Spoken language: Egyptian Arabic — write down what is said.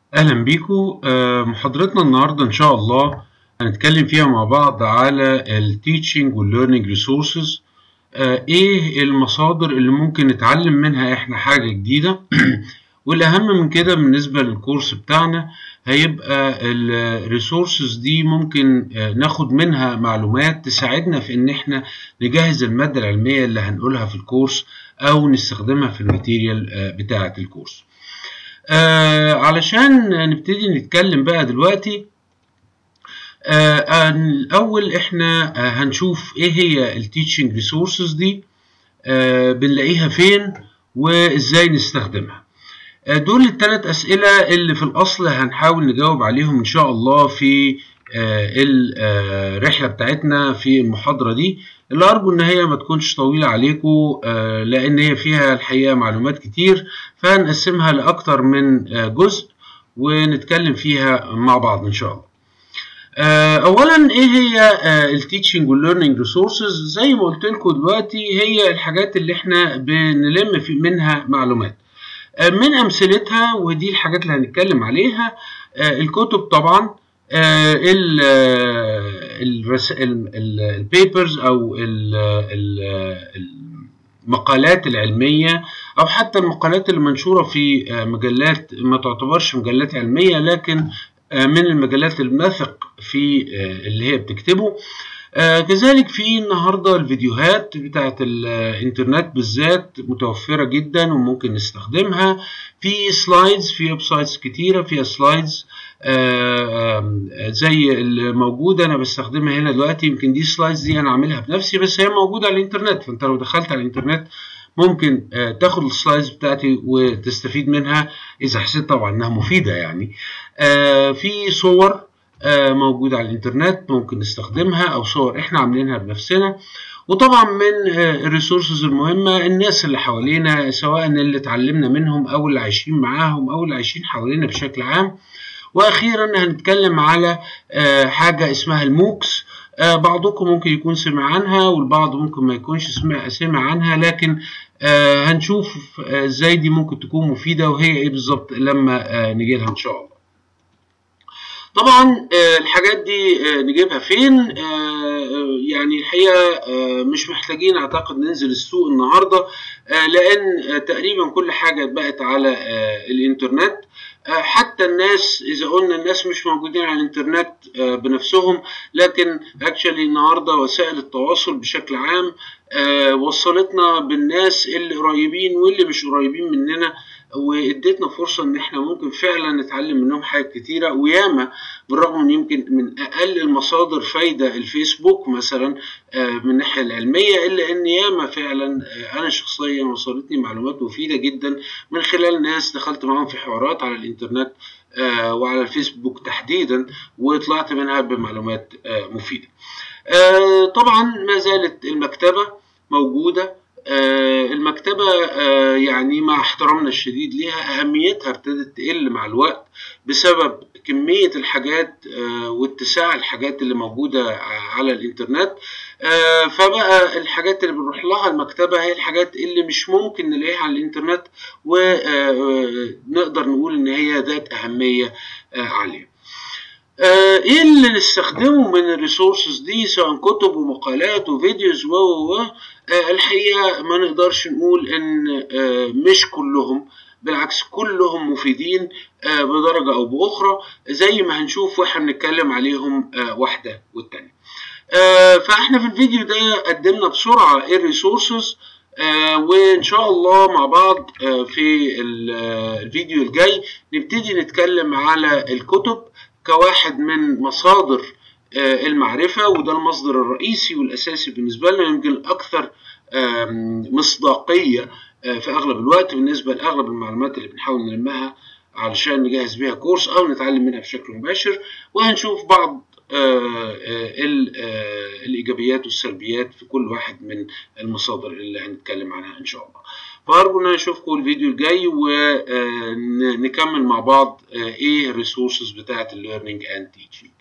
أهلا بيكم آه، محاضرتنا النهاردة إن شاء الله هنتكلم فيها مع بعض على ال Teaching وال Learning Resources آه، إيه المصادر اللي ممكن نتعلم منها إحنا حاجة جديدة والأهم من كده بالنسبة للكورس بتاعنا هيبقى ال Resources دي ممكن آه، ناخد منها معلومات تساعدنا في إن إحنا نجهز المادة العلمية اللي هنقولها في الكورس أو نستخدمها في الماتيريال آه، بتاعة الكورس. آه علشان نبتدي نتكلم بقى دلوقتي آه آه، الأول إحنا آه هنشوف إيه هي التيتشنج ريسورسز دي آه بنلاقيها فين وإزاي نستخدمها آه دول الثلاث أسئلة اللي في الأصل هنحاول نجاوب عليهم إن شاء الله في آه الرحلة بتاعتنا في المحاضرة دي اللي أرجو إن هي ما تكونش طويلة عليكم آه لأن هي فيها الحقيقة معلومات كتير فهنقسمها لأكتر من آه جزء ونتكلم فيها مع بعض إن شاء الله. آه أولا إيه هي التيتشنج والليرنينج ريسورسز زي ما قلت لكم دلوقتي هي الحاجات اللي إحنا بنلم في منها معلومات. آه من أمثلتها ودي الحاجات اللي هنتكلم عليها آه الكتب طبعا البيبرز او ال ال المقالات العلمية أو حتى المقالات اللي منشورة في مجلات ما تعتبرش مجلات علمية لكن من المجلات المثق في اللي هي بتكتبه كذلك في النهاردة الفيديوهات بتاعت الانترنت بالذات متوفرة جدا وممكن نستخدمها في سلايدز في ويب سايتس كتيرة فيها سلايدز زي الموجودة أنا بستخدمها هنا دلوقتي يمكن دي سلايدز دي أنا عاملها بنفسي بس هي موجودة على الإنترنت فأنت لو دخلت على الإنترنت ممكن تاخد السلايدز بتاعتي وتستفيد منها إذا حسيت طبعا إنها مفيدة يعني في صور موجودة على الإنترنت ممكن نستخدمها أو صور إحنا عاملينها بنفسنا وطبعا من الريسورسز المهمة الناس اللي حوالينا سواء اللي اتعلمنا منهم أو اللي عايشين معاهم أو اللي عايشين حوالينا بشكل عام واخيرا هنتكلم على حاجه اسمها الموكس بعضكم ممكن يكون سمع عنها والبعض ممكن ما يكونش سمع سمع عنها لكن هنشوف ازاي دي ممكن تكون مفيده وهي ايه بالظبط لما نيجي لها ان شاء الله طبعا الحاجات دي نجيبها فين يعني الحقيقه مش محتاجين اعتقد ننزل السوق النهارده لان تقريبا كل حاجه بقت على الانترنت حتى الناس اذا قلنا الناس مش موجودين على الانترنت بنفسهم لكن اكشلي النهارده وسائل التواصل بشكل عام وصلتنا بالناس اللي قريبين واللي مش قريبين مننا واديتنا فرصه ان احنا ممكن فعلا نتعلم منهم حاجات كتيره وياما بالرغم من يمكن من اقل المصادر فايده الفيسبوك مثلا من الناحيه العلميه الا ان ياما فعلا انا شخصيا وصلتني معلومات مفيده جدا من خلال ناس دخلت معاهم في حوارات على الانترنت وعلى الفيسبوك تحديدا وطلعت منها بمعلومات مفيده. طبعا ما زالت المكتبه موجوده المكتبة يعني مع احترامنا الشديد ليها أهميتها ابتدت تقل مع الوقت بسبب كمية الحاجات واتساع الحاجات اللي موجودة على الإنترنت فبقى الحاجات اللي بنروح لها المكتبة هي الحاجات اللي مش ممكن نلاقيها على الإنترنت ونقدر نقول إن هي ذات أهمية عالية. ايه اللي نستخدمه من الريسورسز دي سواء كتب ومقالات وفيديوز و و الحقيقه ما نقدرش نقول ان مش كلهم بالعكس كلهم مفيدين بدرجه او باخرى زي ما هنشوف واحنا بنتكلم عليهم واحده والتانيه فاحنا في الفيديو ده قدمنا بسرعه الريسورسز وان شاء الله مع بعض في الفيديو الجاي نبتدي نتكلم على الكتب كواحد من مصادر المعرفة وده المصدر الرئيسي والأساسي بالنسبة لنا يمكن الأكثر مصداقية في أغلب الوقت بالنسبة لأغلب المعلومات اللي بنحاول نلمها علشان نجهز بيها كورس أو نتعلم منها بشكل مباشر وهنشوف بعض الإيجابيات والسلبيات في كل واحد من المصادر اللي هنتكلم عنها إن شاء الله فأرجو إن أنا أشوفكم الفيديو الجاي ونكمل مع بعض إيه الريسورسز بتاعة الليرنينج أند تيتشنج